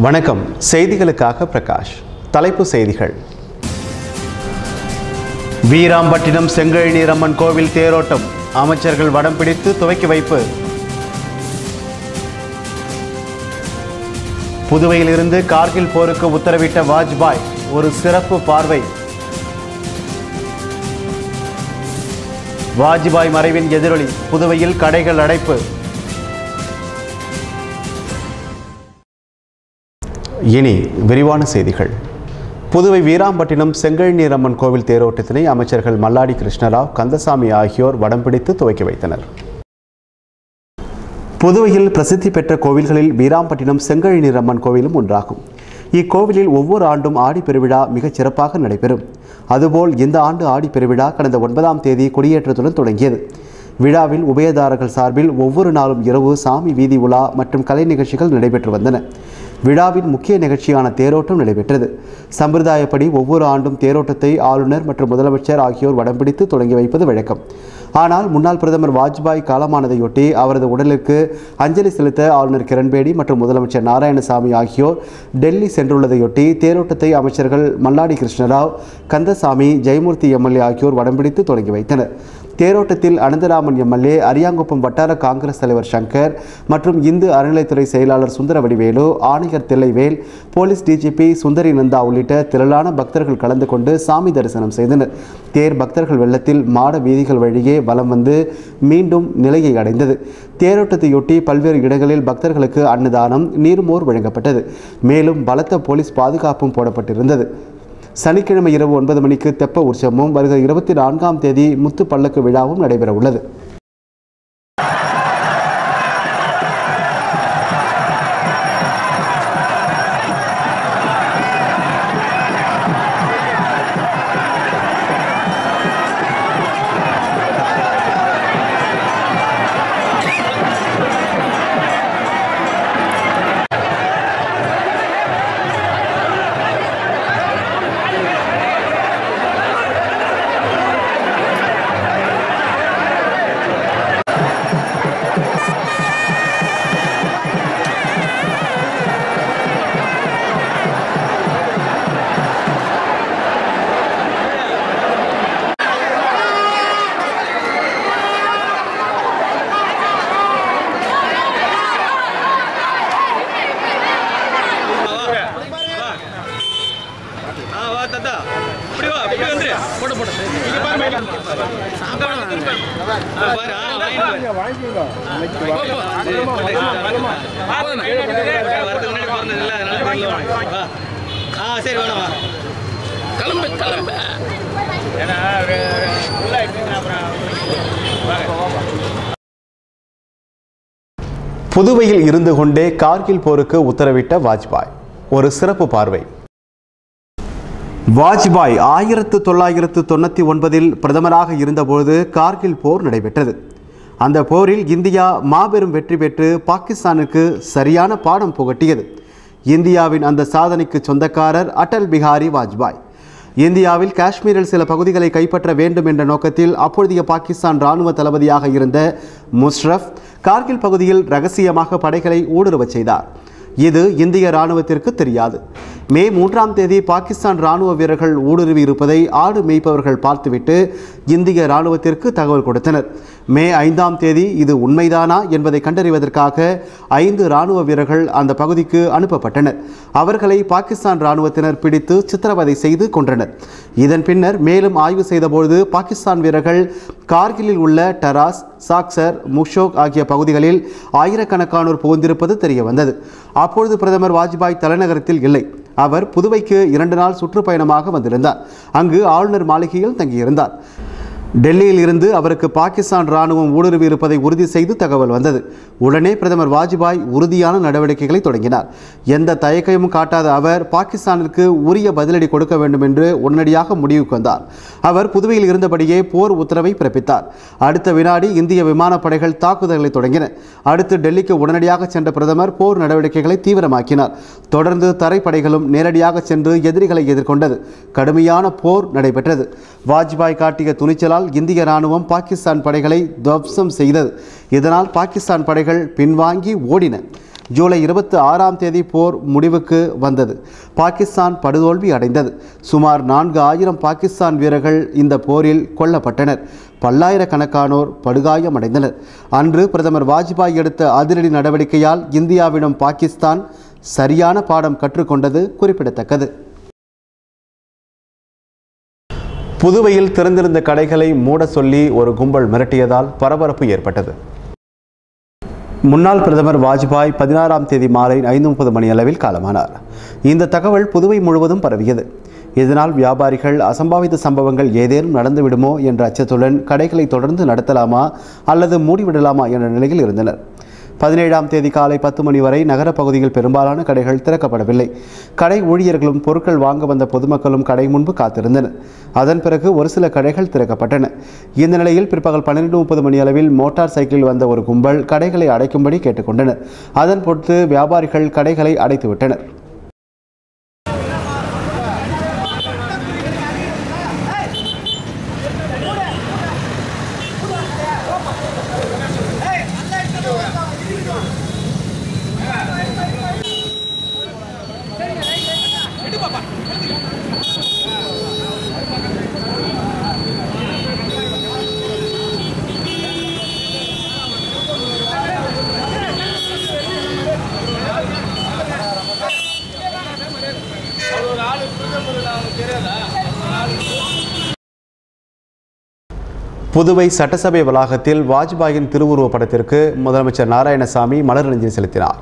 வணக்கம் செய்திகளுக்காக பிரகாஷ் தலைப்பு செய்திகள் வீராம்பட்டினம் செங்கழநீரம்மன் கோவில் தேரோட்டம் அமைச்சர்கள் வடம் பிடித்து துவக்கி வைப்பு புதுவையிலிருந்து கார்கில் போருக்கு உத்தரவிட்ட வாஜ்பாய் ஒரு சிறப்பு பார்வை வாஜ்பாய் மறைவின் எதிரொலி புதுவையில் கடைகள் அடைப்பு இனி விரிவான செய்திகள் புதுவை வீராம்பட்டினம் செங்கழ்நீரம்மன் கோவில் தேரோட்டத்தினை அமைச்சர்கள் மல்லாடி கிருஷ்ணராவ் கந்தசாமி ஆகியோர் வடம் பிடித்து துவக்கி வைத்தனர் புதுவையில் பிரசித்தி பெற்ற கோவில்களில் வீராம்பட்டினம் செங்கழ்நீரம்மன் கோவிலும் ஒன்றாகும் இக்கோவிலில் ஒவ்வொரு ஆண்டும் ஆடி பெருவிழா மிகச் சிறப்பாக நடைபெறும் அதுபோல் இந்த ஆண்டு ஆடி பெருவிழா கடந்த ஒன்பதாம் தேதி கொடியேற்றத்துடன் தொடங்கியது விழாவில் உபயதாரர்கள் சார்பில் ஒவ்வொரு நாளும் இரவு சாமி வீதி உலா மற்றும் கலை நிகழ்ச்சிகள் நடைபெற்று வந்தன விழாவின் முக்கிய நிகழ்ச்சியான தேரோட்டம் நடைபெற்றது சம்பிரதாயப்படி ஒவ்வொரு ஆண்டும் தேரோட்டத்தை ஆளுநர் மற்றும் முதலமைச்சர் ஆகியோர் வடம் பிடித்து தொடங்கி வைப்பது வழக்கம் ஆனால் முன்னாள் பிரதமர் வாஜ்பாய் காலமானதையொட்டி அவரது உடலுக்கு அஞ்சலி செலுத்த ஆளுநர் கிரண்பேடி மற்றும் முதலமைச்சர் நாராயணசாமி ஆகியோர் டெல்லி சென்றுள்ளதையொட்டி தேரோட்டத்தை அமைச்சர்கள் மல்லாடி கிருஷ்ணராவ் கந்தசாமி ஜெயமூர்த்தி எம்எல்ஏ ஆகியோர் வடம் பிடித்து தொடங்கி வைத்தனர் தேரோட்டத்தில் அனந்தராமன் எம்எல்ஏ அரியாங்குப்பம் வட்டார காங்கிரஸ் தலைவர் சங்கர் மற்றும் இந்து அறநிலைத்துறை செயலாளர் சுந்தர வடிவேலு ஆணையர் தில்லைவேல் போலீஸ் டிஜிபி சுந்தரி நந்தா உள்ளிட்ட திரளான பக்தர்கள் கலந்து கொண்டு சாமி தரிசனம் செய்தனர் தேர் பக்தர்கள் வெள்ளத்தில் மாட வீதிகள் வழியே வலம் வந்து மீண்டும் நிலையை அடைந்தது தேரோட்டத்தையொட்டி பல்வேறு இடங்களில் பக்தர்களுக்கு அன்னதானம் நீர்மோர் வழங்கப்பட்டது மேலும் பலத்த போலீஸ் பாதுகாப்பும் போடப்பட்டிருந்தது சனிக்கிழமை இரவு ஒன்பது மணிக்கு தெப்ப உற்சவமும் வருகிற இருபத்தி நான்காம் தேதி முத்து பல்லக்கு விழாவும் நடைபெற உள்ளது ஆ வா தாத்தா இப்படி வா இப்படி வந்துரு போட்டு போட்டு இங்க பாரு மேல அங்க வா திரும்ப ஆ பாரு ஆ வாங்கிட்டு வரதுக்கு முன்னாடி பிறந்தது இல்ல அதனால வா ஆ சரி வேணாம் வா கிளம்பு கிளம்பு ஏன்னா உள்ள அப்புறம் புதுவையில் இருந்து கொண்டே கார்கில் போருக்கு உத்தரவிட்ட வாஜ்பாய் ஒரு சிறப்பு பார்வை வாஜ்பாய் ஆயிரத்து தொள்ளாயிரத்து தொண்ணூற்றி ஒன்பதில் பிரதமராக இருந்தபோது கார்கில் போர் நடைபெற்றது அந்த போரில் இந்தியா மாபெரும் வெற்றி பெற்று பாகிஸ்தானுக்கு சரியான பாடம் புகட்டியது இந்தியாவின் அந்த சாதனைக்கு சொந்தக்காரர் அடல் பிஹாரி வாஜ்பாய் இந்தியாவில் காஷ்மீரில் சில பகுதிகளை கைப்பற்ற வேண்டும் என்ற நோக்கத்தில் அப்பொழுதைய பாகிஸ்தான் இராணுவ தளபதியாக இருந்த முஷ்ரஃப் கார்கில் பகுதியில் ரகசியமாக படைகளை ஊடுருவச் செய்தார் இது இந்திய இராணுவத்திற்கு தெரியாது மே மூன்றாம் தேதி பாகிஸ்தான் இராணுவ வீரர்கள் ஊடுருவி இருப்பதை ஆடு மேய்ப்பவர்கள் பார்த்துவிட்டு இந்திய இராணுவத்திற்கு தகவல் கொடுத்தனர் மே ஐந்தாம் தேதி இது உண்மைதானா என்பதை கண்டறிவதற்காக ஐந்து இராணுவ வீரர்கள் அந்த பகுதிக்கு அனுப்பப்பட்டனர் அவர்களை பாகிஸ்தான் இராணுவத்தினர் பிடித்து சித்திரவதை செய்து கொன்றனர் இதன் பின்னர் மேலும் ஆய்வு செய்தபோது பாகிஸ்தான் வீரர்கள் கார்கிலில் உள்ள டராஸ் சாக்சர் முஷோக் ஆகிய பகுதிகளில் ஆயிரக்கணக்கானோர் புகுந்திருப்பது தெரிய வந்தது அப்பொழுது பிரதமர் வாஜ்பாய் தலைநகரத்தில் இல்லை அவர் புதுவைக்கு இரண்டு நாள் சுற்றுப்பயணமாக வந்திருந்தார் அங்கு ஆளுநர் மாளிகையில் தங்கியிருந்தார் டெல்லியில் இருந்து அவருக்கு பாகிஸ்தான் ராணுவம் ஊடுருவி இருப்பதை உறுதி செய்து தகவல் வந்தது உடனே பிரதமர் வாஜ்பாய் உறுதியான நடவடிக்கைகளை தொடங்கினார் எந்த தயக்கமும் காட்டாத அவர் பாகிஸ்தானிற்கு உரிய பதிலடி கொடுக்க வேண்டும் என்று உடனடியாக முடிவுக்கு வந்தார் அவர் புதுவையில் இருந்தபடியே போர் உத்தரவை பிறப்பித்தார் அடுத்த வினாடி இந்திய விமானப்படைகள் தாக்குதல்களை தொடங்கின அடுத்து டெல்லிக்கு உடனடியாக சென்ற பிரதமர் போர் நடவடிக்கைகளை தீவிரமாக்கினார் தொடர்ந்து தரைப்படைகளும் நேரடியாக சென்று எதிரிகளை எதிர்கொண்டது கடுமையான போர் நடைபெற்றது வாஜ்பாய் காட்டிய துணிச்சலால் இந்திய ராணுவம் பாகிஸ்தான் படைகளை துவம்சம் செய்தது இதனால் பாகிஸ்தான் படைகள் பின்வாங்கி ஓடின ஜூலை இருபத்தி ஆறாம் தேதி போர் முடிவுக்கு வந்தது பாகிஸ்தான் படுதோல்வி அடைந்தது சுமார் நான்கு ஆயிரம் பாகிஸ்தான் வீரர்கள் இந்த போரில் கொல்லப்பட்டனர் பல்லாயிரக்கணக்கானோர் படுகாயமடைந்தனர் அன்று பிரதமர் வாஜ்பாய் எடுத்த அதிரடி நடவடிக்கையால் இந்தியாவிடம் பாகிஸ்தான் சரியான பாடம் கற்றுக்கொண்டது குறிப்பிடத்தக்கது புதுவையில் திறந்திருந்த கடைகளை மூட சொல்லி ஒரு கும்பல் மிரட்டியதால் பரபரப்பு ஏற்பட்டது முன்னாள் பிரதமர் வாஜ்பாய் பதினாறாம் தேதி மாலை ஐந்து முப்பது மணி அளவில் காலமானார் இந்த தகவல் புதுவை முழுவதும் பரவியது இதனால் வியாபாரிகள் அசம்பாவித சம்பவங்கள் ஏதேனும் நடந்துவிடுமோ என்ற அச்சத்துடன் கடைகளை தொடர்ந்து நடத்தலாமா அல்லது மூடிவிடலாமா என்ற நிலையில் இருந்தனர் பதினேழாம் தேதி காலை பத்து மணி வரை நகரப் பகுதியில் பெரும்பாலான கடைகள் திறக்கப்படவில்லை கடை ஊழியர்களும் பொருட்கள் வாங்க வந்த பொதுமக்களும் கடை முன்பு காத்திருந்தனர் அதன் பிறகு ஒரு சில கடைகள் திறக்கப்பட்டன இந்த நிலையில் பிற்பகல் பன்னிரெண்டு முப்பது மணி அளவில் மோட்டார் சைக்கிளில் வந்த ஒரு கும்பல் கடைகளை அடைக்கும்படி கேட்டுக்கொண்டனர் அதன் பொறுத்து வியாபாரிகள் கடைகளை அடைத்துவிட்டனர் புதுவை சட்டசபை வளாகத்தில் வாஜ்பாயின் திருவுருவப் படத்திற்கு முதலமைச்சர் நாராயணசாமி மலரஞ்சலி செலுத்தினார்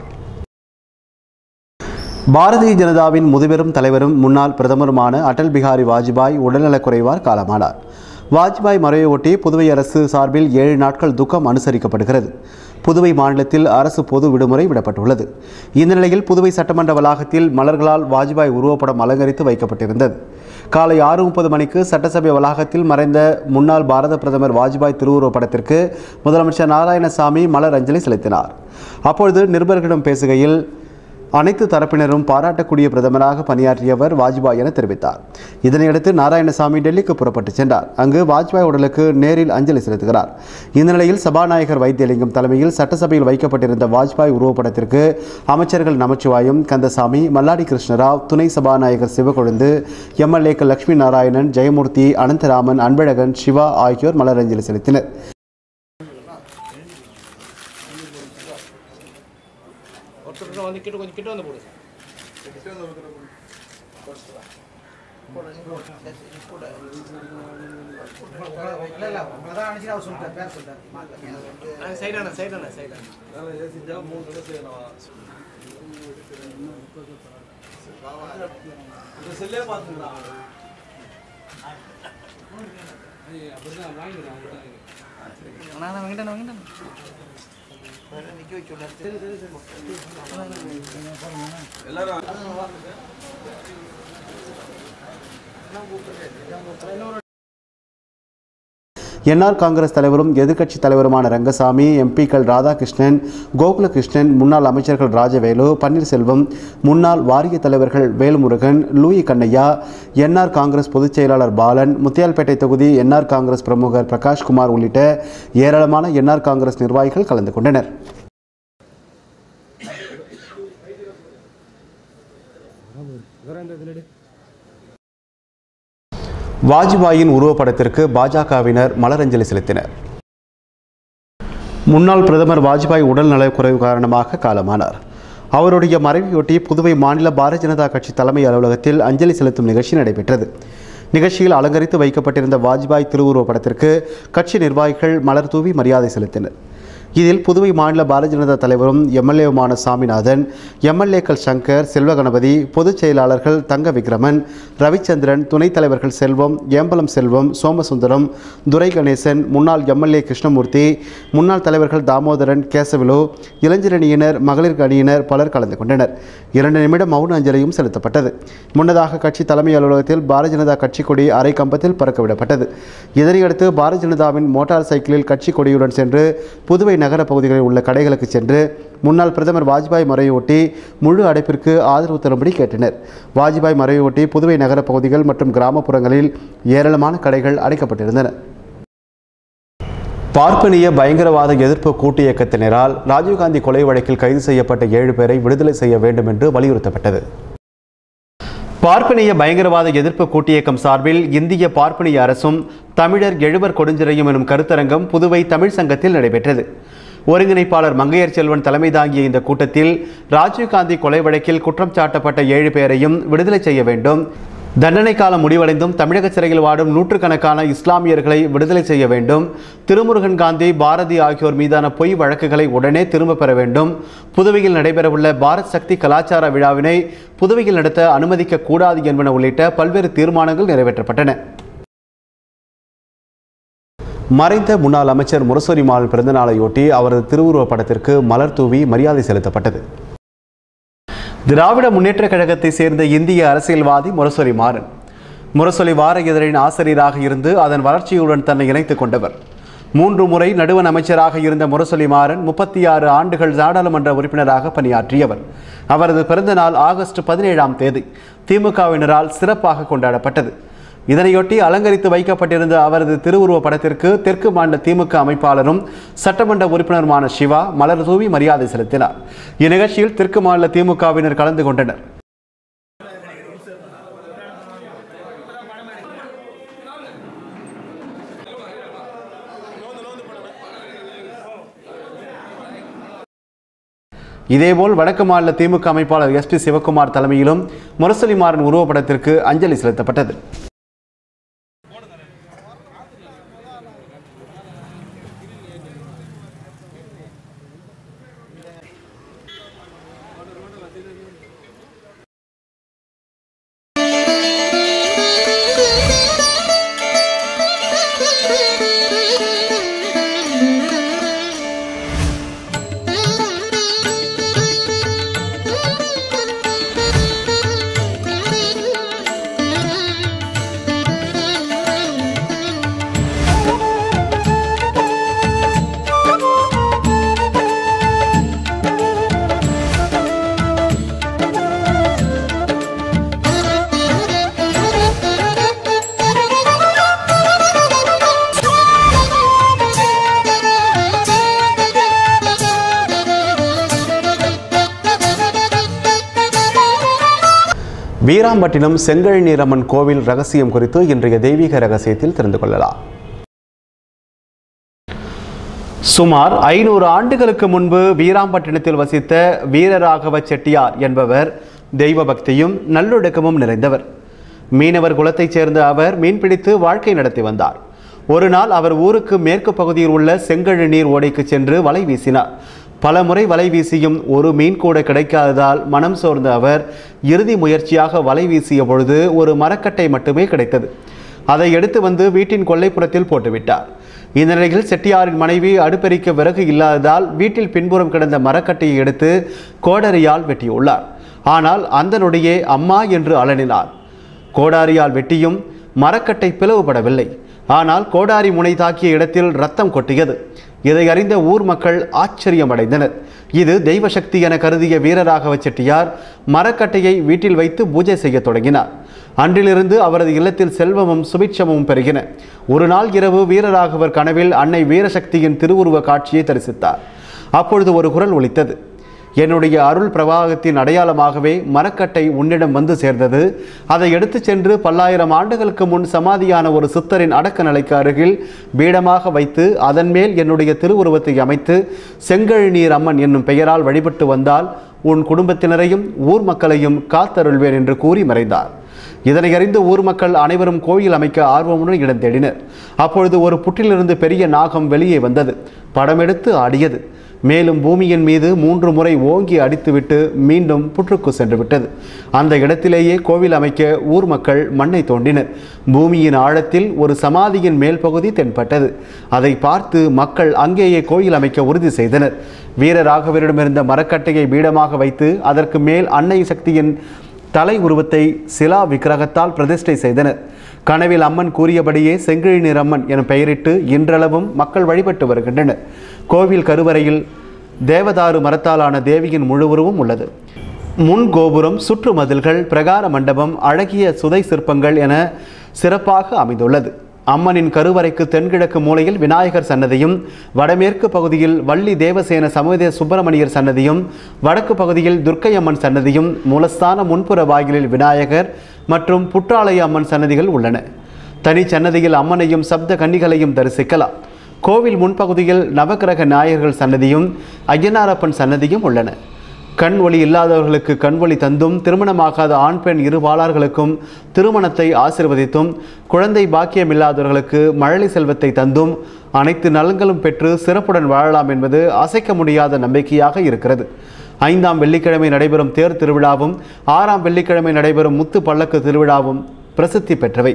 பாரதிய ஜனதாவின் முதுபெரும் தலைவரும் முன்னாள் பிரதமருமான அடல் பிகாரி வாஜ்பாய் உடல்நலக்குறைவால் காலமானார் வாஜ்பாய் மறைவையொட்டி புதுவை அரசு சார்பில் ஏழு நாட்கள் துக்கம் அனுசரிக்கப்படுகிறது புதுவை மாநிலத்தில் அரசு பொது விடுமுறை விடப்பட்டுள்ளது இந்த நிலையில் புதுவை சட்டமன்ற வளாகத்தில் மலர்களால் வாஜ்பாய் உருவப்படம் அலங்கரித்து வைக்கப்பட்டிருந்தது காலை ஆறு முப்பது மணிக்கு சட்டசபை வளாகத்தில் மறைந்த முன்னாள் பாரத பிரதமர் வாஜ்பாய் திருவுருவப் படத்திற்கு முதலமைச்சர் நாராயணசாமி மலர் அஞ்சலி செலுத்தினார் அப்பொழுது நிருபர்களிடம் பேசுகையில் அனைத்து தரப்பினரும் பாராட்டக்கூடிய பிரதமராக பணியாற்றியவர் வாஜ்பாய் என தெரிவித்தார் இதனையடுத்து நாராயணசாமி டெல்லிக்கு புறப்பட்டு சென்றார் அங்கு வாஜ்பாய் உடலுக்கு நேரில் அஞ்சலி செலுத்துகிறார் இந்த நிலையில் சபாநாயகர் வைத்தியலிங்கம் தலைமையில் சட்டசபையில் வைக்கப்பட்டிருந்த வாஜ்பாய் உருவப்படத்திற்கு அமைச்சர்கள் நமச்சிவாயம் கந்தசாமி மல்லாடி கிருஷ்ணராவ் துணை சபாநாயகர் சிவகொழுந்து எம்எல்ஏக்கள் லட்சுமி நாராயணன் ஜெயமூர்த்தி அனந்தராமன் அன்பழகன் சிவா ஆகியோர் மலரஞ்சலி செலுத்தினர் ஒருத்தர் வந்து கிட்ட கொஞ்சம் கிட்ட வந்து போடு சைடான சைடான சைடான அண்ணா வெங்கடண்ணா வெங்கடண்ணா என்ஆர் காங்கிரஸ் தலைவரும் எதிர்க்கட்சி தலைவருமான ரங்கசாமி எம்பிக்கள் ராதாகிருஷ்ணன் கோகுலகிருஷ்ணன் முன்னாள் அமைச்சர்கள் ராஜவேலு பன்னீர்செல்வம் முன்னாள் வாரிய தலைவர்கள் வேல்முருகன் லூயி கண்ணையா என்ஆர் காங்கிரஸ் பொதுச் செயலாளர் பாலன் முத்தியால்பேட்டை தொகுதி என்ஆர் காங்கிரஸ் பிரமுகர் பிரகாஷ்குமார் உள்ளிட்ட ஏராளமான என்ஆர் காங்கிரஸ் நிர்வாகிகள் கலந்து கொண்டனர் வாஜ்பாயின் உருவப்படத்திற்கு பாஜகவினர் மலரஞ்சலி செலுத்தினர் முன்னாள் பிரதமர் வாஜ்பாய் உடல் நலக்குறைவு காரணமாக காலமானார் அவருடைய மறைவையொட்டி புதுவை மாநில பாரதிய ஜனதா கட்சி தலைமை அலுவலகத்தில் அஞ்சலி செலுத்தும் நிகழ்ச்சி நடைபெற்றது நிகழ்ச்சியில் அலங்கரித்து வைக்கப்பட்டிருந்த வாஜ்பாய் திருவுருவப் படத்திற்கு கட்சி நிர்வாகிகள் மலர் தூவி மரியாதை செலுத்தினர் இதில் புதுவை மாநில பாரதிய ஜனதா தலைவரும் எம்எல்ஏவுமான சாமிநாதன் எம்எல்ஏக்கள் சங்கர் செல்வகணபதி பொதுச் செயலாளர்கள் தங்க விக்ரமன் ரவிச்சந்திரன் துணைத் தலைவர்கள் செல்வம் ஏம்பலம் செல்வம் சோமசுந்தரம் துரை கணேசன் முன்னாள் எம்எல்ஏ கிருஷ்ணமூர்த்தி முன்னாள் தலைவர்கள் தாமோதரன் கேசவலு இளைஞரணியினர் மகளிர் அணியினர் பலர் கலந்து கொண்டனர் இரண்டு நிமிடம் மௌன அஞ்சலியும் செலுத்தப்பட்டது முன்னதாக கட்சி தலைமை அலுவலகத்தில் பாரதிய ஜனதா கட்சி கொடி அரை கம்பத்தில் பறக்கவிடப்பட்டது இதனையடுத்து பாரதிய ஜனதாவின் மோட்டார் சைக்கிளில் கட்சி கொடியுடன் சென்று புதுவை நகர பகுதிகளில் உள்ள கடைகளுக்கு சென்று முன்னாள் பிரதமர் வாஜ்பாய் மறைவையொட்டி முழு அடைப்பிற்கு ஆதரவு தரும்படி கேட்டனர் வாஜ்பாய் மறைவையொட்டி புதுவை நகர பகுதிகள் மற்றும் கிராமப்புறங்களில் ஏராளமான கடைகள் அடைக்கப்பட்டிருந்தன பார்ப்பனிய பயங்கரவாத எதிர்ப்பு கூட்டு இயக்கத்தினரால் ராஜீவ்காந்தி கொலை வழக்கில் கைது செய்யப்பட்ட ஏழு பேரை விடுதலை செய்ய வேண்டும் என்று வலியுறுத்தப்பட்டது பார்ப்பனிய பயங்கரவாத எதிர்ப்பு கூட்டியக்கம் சார்பில் இந்திய பார்ப்பனிய அரசும் தமிழர் எழுவர் கொடுஞ்சிறையும் எனும் கருத்தரங்கம் புதுவை தமிழ் சங்கத்தில் நடைபெற்றது ஒருங்கிணைப்பாளர் மங்கையர் செல்வன் தலைமை தாங்கிய இந்த கூட்டத்தில் ராஜீவ்காந்தி கொலை வழக்கில் குற்றம் சாட்டப்பட்ட ஏழு பேரையும் விடுதலை செய்ய வேண்டும் தண்டனை காலம் முடிவடைந்தும் தமிழக சிறையில் வாடும் நூற்றுக்கணக்கான இஸ்லாமியர்களை விடுதலை செய்ய வேண்டும் திருமுருகன் காந்தி பாரதி ஆகியோர் மீதான பொய் வழக்குகளை உடனே திரும்பப் பெற வேண்டும் புதுவையில் நடைபெறவுள்ள பாரத் சக்தி கலாச்சார விழாவினை புதுவையில் நடத்த அனுமதிக்க கூடாது என்பன உள்ளிட்ட பல்வேறு தீர்மானங்கள் நிறைவேற்றப்பட்டன மறைந்த முன்னாள் அமைச்சர் முரசொலி மால் பிறந்தநாளையொட்டி அவரது திருவுருவப் படத்திற்கு மலர் தூவி மரியாதை செலுத்தப்பட்டது திராவிட முன்னேற்றக் கழகத்தை சேர்ந்த இந்திய அரசியல்வாதி முரசொலி மாறன் முரசொலி வார இதழின் ஆசிரியராக இருந்து அதன் வளர்ச்சியுடன் தன்னை இணைத்துக் கொண்டவர் மூன்று முறை நடுவண் அமைச்சராக இருந்த முரசொலி மாறன் முப்பத்தி ஆறு ஆண்டுகள் நாடாளுமன்ற உறுப்பினராக பணியாற்றியவர் அவரது பிறந்த நாள் ஆகஸ்ட் பதினேழாம் தேதி திமுகவினரால் சிறப்பாக கொண்டாடப்பட்டது இதனையொட்டி அலங்கரித்து வைக்கப்பட்டிருந்த அவரது திருவுருவ படத்திற்கு தெற்கு மாநில திமுக அமைப்பாளரும் சட்டமன்ற உறுப்பினருமான சிவா மலர் தூவி மரியாதை செலுத்தினார் இந்நிகழ்ச்சியில் தெற்கு மாநில திமுகவினர் கலந்து கொண்டனர் இதேபோல் வடக்கு மாநில திமுக அமைப்பாளர் எஸ் டி சிவகுமார் தலைமையிலும் முரசொலி மாறன் உருவப்படத்திற்கு அஞ்சலி செலுத்தப்பட்டது வீராம்பட்டினம் செங்கழநீரம்மன் கோவில் ரகசியம் குறித்து இன்றைய தெய்வீக ரகசியத்தில் தெரிந்து கொள்ளலாம் சுமார் ஐநூறு ஆண்டுகளுக்கு முன்பு வீராம்பட்டினத்தில் வசித்த வீரராகவ செட்டியார் என்பவர் தெய்வ பக்தியும் நல்லொழுக்கமும் நிறைந்தவர் மீனவர் குலத்தைச் சேர்ந்த அவர் மீன்பிடித்து வாழ்க்கை நடத்தி வந்தார் ஒரு நாள் அவர் ஊருக்கு மேற்கு பகுதியில் உள்ள செங்கழு நீர் ஓடைக்கு சென்று வலை வீசினார் பல முறை வலை வீசியும் ஒரு மீன் கூட கிடைக்காததால் மனம் சோர்ந்த அவர் இறுதி முயற்சியாக வலை வீசிய பொழுது ஒரு மரக்கட்டை மட்டுமே கிடைத்தது அதை எடுத்து வந்து வீட்டின் கொல்லைப்புறத்தில் போட்டுவிட்டார் இந்த நிலையில் செட்டியாரின் மனைவி அடுப்பெரிக்க விறகு இல்லாததால் வீட்டில் பின்புறம் கிடந்த மரக்கட்டையை எடுத்து கோடரியால் வெட்டியுள்ளார் ஆனால் அந்த நொடியே அம்மா என்று அலறினார் கோடாரியால் வெட்டியும் மரக்கட்டை பிளவுபடவில்லை ஆனால் கோடாரி முனை தாக்கிய இடத்தில் ரத்தம் கொட்டியது இதை அறிந்த ஊர் மக்கள் ஆச்சரியமடைந்தனர் இது தெய்வ சக்தி என கருதிய வீரராகவ செட்டியார் மரக்கட்டையை வீட்டில் வைத்து பூஜை செய்யத் தொடங்கினார் அன்றிலிருந்து அவரது இல்லத்தில் செல்வமும் சுபிட்சமும் பெருகின ஒரு நாள் இரவு வீரராகவர் கனவில் அன்னை வீரசக்தியின் திருவுருவ காட்சியை தரிசித்தார் அப்பொழுது ஒரு குரல் ஒலித்தது என்னுடைய அருள் பிரவாகத்தின் அடையாளமாகவே மரக்கட்டை உன்னிடம் வந்து சேர்ந்தது அதை எடுத்துச் சென்று பல்லாயிரம் ஆண்டுகளுக்கு முன் சமாதியான ஒரு சித்தரின் அடக்க நிலைக்கு அருகில் பீடமாக வைத்து அதன் மேல் என்னுடைய திருவுருவத்தை அமைத்து செங்கழுநீர் அம்மன் என்னும் பெயரால் வழிபட்டு வந்தால் உன் குடும்பத்தினரையும் ஊர் மக்களையும் காத்தருள்வேன் என்று கூறி மறைந்தார் இதனை அறிந்து ஊர் மக்கள் அனைவரும் கோயில் அமைக்க ஆர்வமுடன் இடம் தேடினர் அப்பொழுது ஒரு புற்றிலிருந்து பெரிய நாகம் வெளியே வந்தது படமெடுத்து ஆடியது மேலும் பூமியின் மீது மூன்று முறை ஓங்கி அடித்துவிட்டு மீண்டும் புற்றுக்கு சென்று விட்டது அந்த இடத்திலேயே கோவில் அமைக்க ஊர் மக்கள் மண்ணை தோண்டினர் பூமியின் ஆழத்தில் ஒரு சமாதியின் மேல் பகுதி தென்பட்டது அதை பார்த்து மக்கள் அங்கேயே கோயில் அமைக்க உறுதி செய்தனர் வீரராகவரிடமிருந்த மரக்கட்டையை பீடமாக வைத்து அதற்கு மேல் அன்னை சக்தியின் தலை உருவத்தை சிலா விக்கிரகத்தால் பிரதிஷ்டை செய்தனர் கனவில் அம்மன் கூறியபடியே செங்கிழிநீர் அம்மன் என பெயரிட்டு இன்றளவும் மக்கள் வழிபட்டு வருகின்றனர் கோவில் கருவறையில் தேவதாரு மரத்தாலான தேவியின் முழு உருவம் உள்ளது முன் கோபுரம் சுற்று மதில்கள் பிரகார மண்டபம் அழகிய சுதை சிற்பங்கள் என சிறப்பாக அமைந்துள்ளது அம்மனின் கருவறைக்கு தென்கிழக்கு மூலையில் விநாயகர் சன்னதியும் வடமேற்கு பகுதியில் வள்ளி தேவசேன சமேத சுப்பிரமணியர் சன்னதியும் வடக்கு பகுதியில் துர்க்கை அம்மன் சன்னதியும் மூலஸ்தான முன்புற வாயிலில் விநாயகர் மற்றும் புற்றாலய அம்மன் சன்னதிகள் உள்ளன தனி சன்னதியில் அம்மனையும் சப்த கன்னிகளையும் தரிசிக்கலாம் கோவில் முன்பகுதியில் நவக்கிரக நாயகர்கள் சன்னதியும் ஐயனாரப்பன் சன்னதியும் உள்ளன கண் ஒளி இல்லாதவர்களுக்கு கண் ஒளி தந்தும் திருமணமாகாத ஆண் பெண் இரு பாலார்களுக்கும் திருமணத்தை ஆசிர்வதித்தும் குழந்தை பாக்கியம் இல்லாதவர்களுக்கு மழலை செல்வத்தை தந்தும் அனைத்து நலன்களும் பெற்று சிறப்புடன் வாழலாம் என்பது அசைக்க முடியாத நம்பிக்கையாக இருக்கிறது ஐந்தாம் வெள்ளிக்கிழமை நடைபெறும் தேர் திருவிழாவும் ஆறாம் வெள்ளிக்கிழமை நடைபெறும் முத்து பல்லக்கு திருவிழாவும் பிரசித்தி பெற்றவை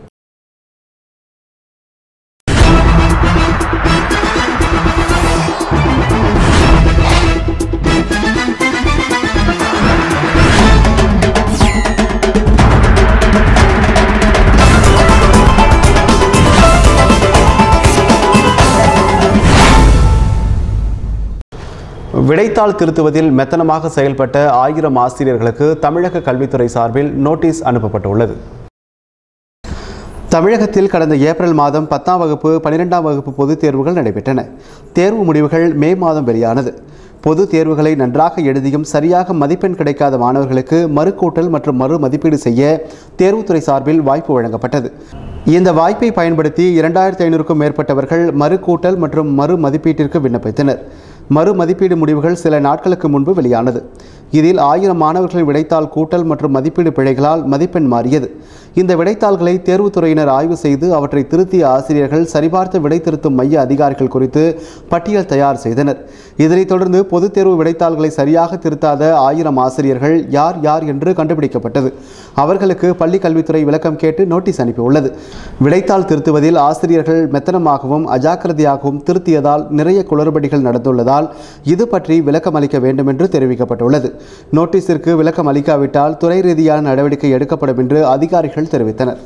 விடைத்தாள் திருத்துவதில் மெத்தனமாக செயல்பட்ட ஆயிரம் ஆசிரியர்களுக்கு தமிழக கல்வித்துறை சார்பில் நோட்டீஸ் அனுப்பப்பட்டுள்ளது தமிழகத்தில் கடந்த ஏப்ரல் மாதம் பத்தாம் வகுப்பு பன்னிரெண்டாம் வகுப்பு பொதுத் தேர்வுகள் நடைபெற்றன தேர்வு முடிவுகள் மே மாதம் வெளியானது பொது தேர்வுகளை நன்றாக எழுதியும் சரியாக மதிப்பெண் கிடைக்காத மாணவர்களுக்கு மறுக்கூட்டல் மற்றும் மறு மதிப்பீடு செய்ய தேர்வுத்துறை சார்பில் வாய்ப்பு வழங்கப்பட்டது இந்த வாய்ப்பை பயன்படுத்தி இரண்டாயிரத்தி ஐநூறுக்கும் மேற்பட்டவர்கள் மறுக்கூட்டல் மற்றும் மறு மதிப்பீட்டிற்கு விண்ணப்பித்தனர் மறு மதிப்பீடு முடிவுகள் சில நாட்களுக்கு முன்பு வெளியானது இதில் ஆயிரம் மாணவர்களின் விடைத்தாள் கூட்டல் மற்றும் மதிப்பீடு பிழைகளால் மதிப்பெண் மாறியது இந்த விடைத்தாள்களை தேர்வுத்துறையினர் ஆய்வு செய்து அவற்றை திருத்திய ஆசிரியர்கள் சரிபார்த்து விடை திருத்தும் மைய அதிகாரிகள் குறித்து பட்டியல் தயார் செய்தனர் இதனைத் தொடர்ந்து பொதுத் தேர்வு விடைத்தாள்களை சரியாக திருத்தாத ஆயிரம் ஆசிரியர்கள் யார் யார் என்று கண்டுபிடிக்கப்பட்டது அவர்களுக்கு பள்ளி கல்வித்துறை விளக்கம் கேட்டு நோட்டீஸ் அனுப்பியுள்ளது விடைத்தாள் திருத்துவதில் ஆசிரியர்கள் மெத்தனமாகவும் அஜாக்கிரதையாகவும் திருத்தியதால் நிறைய குளறுபடிகள் நடந்துள்ளதால் இது பற்றி விளக்கம் அளிக்க வேண்டும் என்று தெரிவிக்கப்பட்டுள்ளது நோட்டீஸிற்கு விளக்கம் அளிக்காவிட்டால் துறை ரீதியான நடவடிக்கை எடுக்கப்படும் என்று அதிகாரிகள் தெரிவித்தனர்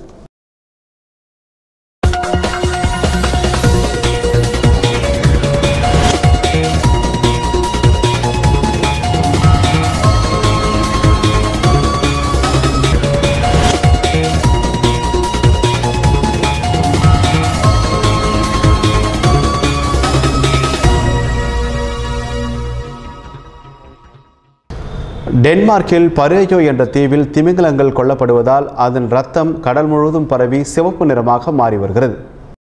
டென்மார்க்கில் பரேயோ என்ற தீவில் திமிங்கலங்கள் கொல்லப்படுவதால் அதன் ரத்தம் கடல் முழுவதும் பரவி சிவப்பு நிறமாக மாறி வருகிறது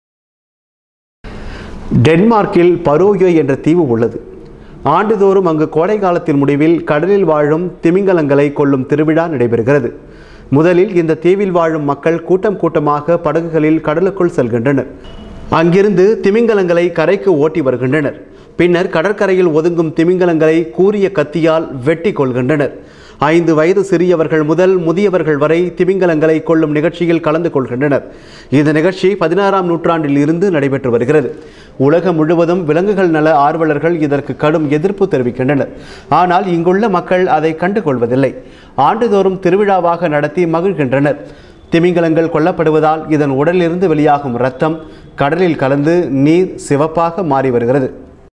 டென்மார்க்கில் பரோயோ என்ற தீவு உள்ளது ஆண்டுதோறும் அங்கு கோடை காலத்தின் முடிவில் கடலில் வாழும் திமிங்கலங்களை கொல்லும் திருவிழா நடைபெறுகிறது முதலில் இந்த தீவில் வாழும் மக்கள் கூட்டம் கூட்டமாக படகுகளில் கடலுக்குள் செல்கின்றனர் அங்கிருந்து திமிங்கலங்களை கரைக்கு ஓட்டி வருகின்றனர் பின்னர் கடற்கரையில் ஒதுங்கும் திமிங்கலங்களை கூரிய கத்தியால் வெட்டி கொள்கின்றனர் ஐந்து வயது சிறியவர்கள் முதல் முதியவர்கள் வரை திமிங்கலங்களை கொள்ளும் நிகழ்ச்சியில் கலந்து கொள்கின்றனர் இந்த நிகழ்ச்சி பதினாறாம் நூற்றாண்டில் இருந்து நடைபெற்று வருகிறது உலகம் முழுவதும் விலங்குகள் நல ஆர்வலர்கள் இதற்கு கடும் எதிர்ப்பு தெரிவிக்கின்றனர் ஆனால் இங்குள்ள மக்கள் அதை கண்டுகொள்வதில்லை ஆண்டுதோறும் திருவிழாவாக நடத்தி மகிழ்கின்றனர் திமிங்கலங்கள் கொல்லப்படுவதால் இதன் உடலிலிருந்து வெளியாகும் இரத்தம் கடலில் கலந்து நீர் சிவப்பாக மாறி வருகிறது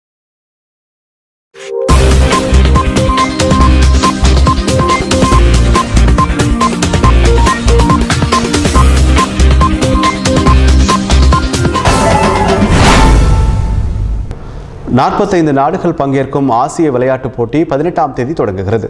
நாற்பத்தைந்து நாடுகள் பங்கேற்கும் ஆசிய விளையாட்டுப் போட்டி பதினெட்டாம் தேதி தொடங்குகிறது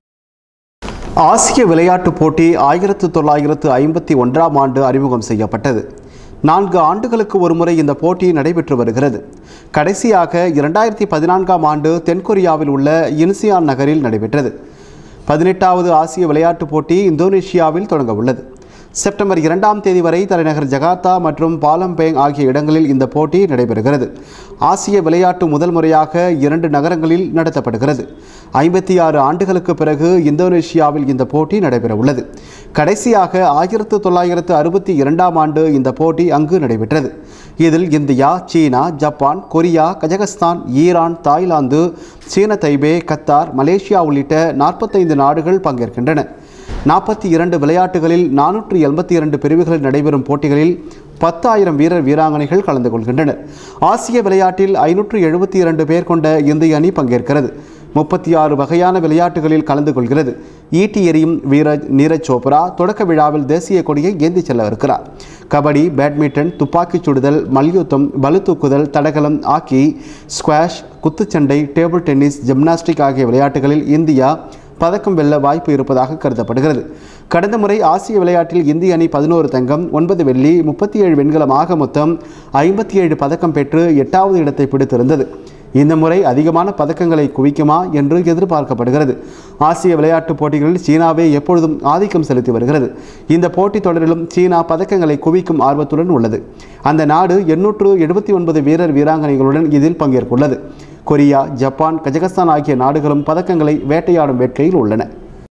ஆசிய விளையாட்டுப் போட்டி ஆயிரத்து தொள்ளாயிரத்து ஐம்பத்தி ஒன்றாம் ஆண்டு அறிமுகம் செய்யப்பட்டது நான்கு ஆண்டுகளுக்கு ஒருமுறை இந்த போட்டி நடைபெற்று வருகிறது கடைசியாக இரண்டாயிரத்தி பதினான்காம் ஆண்டு தென்கொரியாவில் உள்ள இன்சியான் நகரில் நடைபெற்றது பதினெட்டாவது ஆசிய விளையாட்டுப் போட்டி இந்தோனேஷியாவில் தொடங்க உள்ளது செப்டம்பர் இரண்டாம் தேதி வரை தலைநகர் ஜகார்த்தா மற்றும் பாலம்பேங் ஆகிய இடங்களில் இந்த போட்டி நடைபெறுகிறது ஆசிய விளையாட்டு முதல் முறையாக இரண்டு நகரங்களில் நடத்தப்படுகிறது ஐம்பத்தி ஆறு ஆண்டுகளுக்கு பிறகு இந்தோனேஷியாவில் இந்த போட்டி நடைபெற உள்ளது கடைசியாக ஆயிரத்து தொள்ளாயிரத்து அறுபத்தி இரண்டாம் ஆண்டு இந்த போட்டி அங்கு நடைபெற்றது இதில் இந்தியா சீனா Japan Korea Kazakhstan Iran Thailand சீன தைபே கத்தார் மலேசியா உள்ளிட்ட நாற்பத்தைந்து நாடுகள் பங்கேற்கின்றன நாற்பத்தி இரண்டு விளையாட்டுகளில் நானூற்று எண்பத்தி இரண்டு பிரிவுகளில் நடைபெறும் போட்டிகளில் பத்தாயிரம் வீரர் வீராங்கனைகள் கலந்து கொள்கின்றனர் ஆசிய விளையாட்டில் ஐநூற்று எழுபத்தி இரண்டு பேர் கொண்ட இந்திய அணி பங்கேற்கிறது முப்பத்தி ஆறு வகையான விளையாட்டுகளில் கலந்து கொள்கிறது ஈட்டி எறியும் வீரஜ் நீரஜ் சோப்ரா தொடக்க விழாவில் தேசிய கொடியை ஏந்திச் செல்ல இருக்கிறார் கபடி பேட்மிண்டன் துப்பாக்கிச் சுடுதல் மல்யுத்தம் பளுதூக்குதல் தடகளம் ஹாக்கி ஸ்குவாஷ் குத்துச்சண்டை டேபிள் டென்னிஸ் ஜிம்னாஸ்டிக் ஆகிய விளையாட்டுகளில் இந்தியா பதக்கம் வெல்ல வாய்ப்பு இருப்பதாக கருதப்படுகிறது கடந்த முறை ஆசிய விளையாட்டில் இந்திய அணி பதினோரு தங்கம் ஒன்பது வெள்ளி முப்பத்தி ஏழு வெண்கலமாக மொத்தம் ஐம்பத்தி ஏழு பதக்கம் பெற்று எட்டாவது இடத்தை பிடித்திருந்தது இந்த முறை அதிகமான பதக்கங்களை குவிக்குமா என்று எதிர்பார்க்கப்படுகிறது ஆசிய விளையாட்டுப் போட்டிகளில் சீனாவே எப்பொழுதும் ஆதிக்கம் செலுத்தி வருகிறது இந்த போட்டித் தொடரிலும் சீனா பதக்கங்களை குவிக்கும் ஆர்வத்துடன் உள்ளது அந்த நாடு எண்ணூற்று எழுபத்தி ஒன்பது வீரர் வீராங்கனைகளுடன் இதில் பங்கேற்குள்ளது கொரியா ஜப்பான் கஜகஸ்தான் ஆகிய நாடுகளும் பதக்கங்களை வேட்டையாடும் வேட்கையில் உள்ளன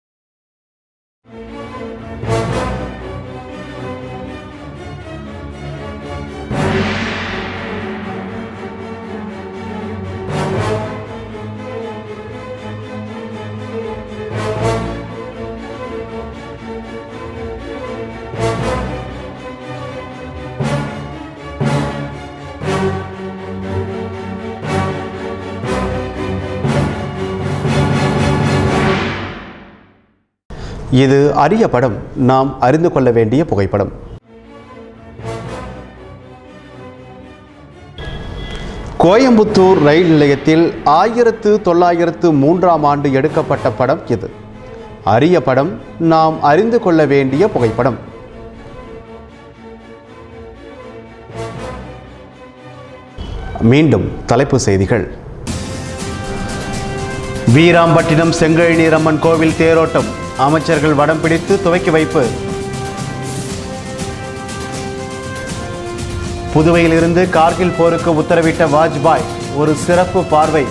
இது அரிய படம் நாம் அறிந்து கொள்ள வேண்டிய புகைப்படம் கோயம்புத்தூர் ரயில் நிலையத்தில் ஆயிரத்து தொள்ளாயிரத்து மூன்றாம் ஆண்டு எடுக்கப்பட்ட படம் இது அரிய படம் நாம் அறிந்து கொள்ள வேண்டிய புகைப்படம் மீண்டும் தலைப்பு செய்திகள் வீராம்பட்டினம் செங்கழநீரம்மன் கோவில் தேரோட்டம் அமைச்சர்கள் வடம் பிடித்து துவக்கி வைப்பு புதுவையிலிருந்து கார்கில் போருக்கு உத்தரவிட்ட வாஜ்பாய் ஒரு சிறப்பு பார்வை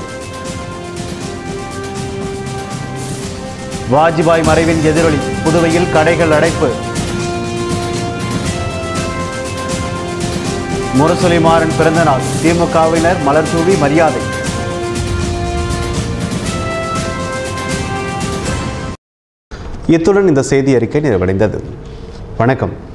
வாஜ்பாய் மறைவின் எதிரொலி புதுவையில் கடைகள் அடைப்பு முரசொலிமாறன் பிறந்தநாள் திமுகவினர் மலர் தூவி மரியாதை இத்துடன் இந்த செய்தி அறிக்கை நிறைவடைந்தது வணக்கம்